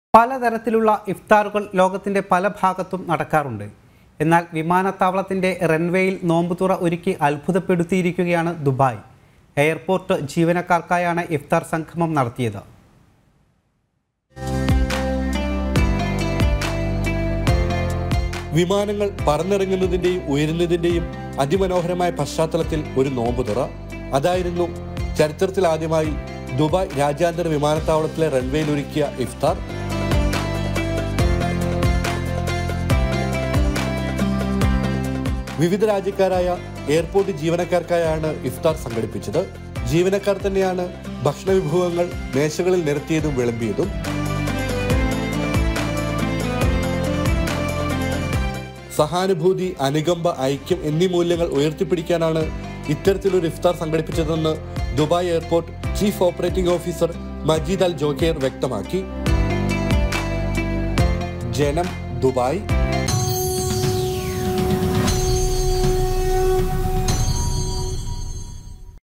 പലതരത്തിലുള്ള ഇഫ്താറുകൾ ലോകത്തിൻ്റെ പല ഭാഗത്തും നടക്കാറുണ്ട് എന്നാൽ വിമാനത്താവളത്തിൻ്റെ റൺവേയിൽ നോമ്പുതുറ ഒരുക്കി അത്ഭുതപ്പെടുത്തിയിരിക്കുകയാണ് ദുബായ് എയർപോർട്ട് ജീവനക്കാർക്കായാണ് ഇഫ്താർ സംഗമം നടത്തിയത് വിമാനങ്ങൾ പറന്നിറങ്ങുന്നതിന്റെയും ഉയരുന്നതിന്റെയും അതിമനോഹരമായ പശ്ചാത്തലത്തിൽ ഒരു നോമ്പുതുറ അതായിരുന്നു ചരിത്രത്തിൽ ആദ്യമായി ദുബായ് രാജ്യാന്തര വിമാനത്താവളത്തിലെ റൺവേയിൽ ഒരുക്കിയ ഇഫ്താർ വിവിധ രാജ്യക്കാരായ എയർപോർട്ട് ജീവനക്കാർക്കായാണ് ഇഫ്താർ സംഘടിപ്പിച്ചത് ജീവനക്കാർ തന്നെയാണ് ഭക്ഷണ വിഭവങ്ങൾ മേശകളിൽ നിരത്തിയതും വിളമ്പിയതും സഹാനുഭൂതി അനുകമ്പ ഐക്യം എന്നീ മൂല്യങ്ങൾ ഉയർത്തിപ്പിടിക്കാനാണ് ഇത്തരത്തിലൊരു ഇഫ്താർ സംഘടിപ്പിച്ചതെന്ന് Dubai airport chief operating officer Majed Al Joker വ്യക്തമാക്കി ജനം ദുബായ്